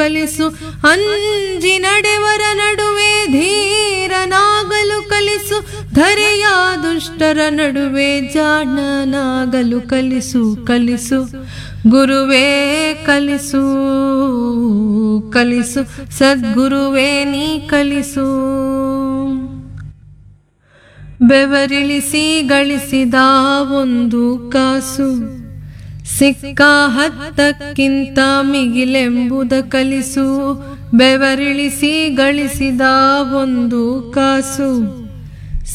ಕಲಿಸು ಅಂಜಿ ನಡೆವರ ನಡುವೆ ಧೀರನಾಗಲು ಕಲಿಸು ಧರೆಯ ದುಷ್ಟರ ನಡುವೆ ಜಾಣನಾಗಲು ಕಲಿಸು ಕಲಿಸು ಗುರುವೇ ಕಲಿಸು ಕಲಿಸು ಸದ್ಗುರುವೇ ನೀ ಕಲಿಸು ಬೆವರಿಳಿಸಿ ಗಳಿಸಿದ ಒಂದು ಕಾಸು ಸಿಕ್ಕ ಹತ್ತಕ್ಕಿಂತ ಮಿಗಿಲೆಂಬುದ ಕಲಿಸು ಬೆವರಿಳಿಸಿ ಗಳಿಸಿದ ಒಂದು ಕಾಸು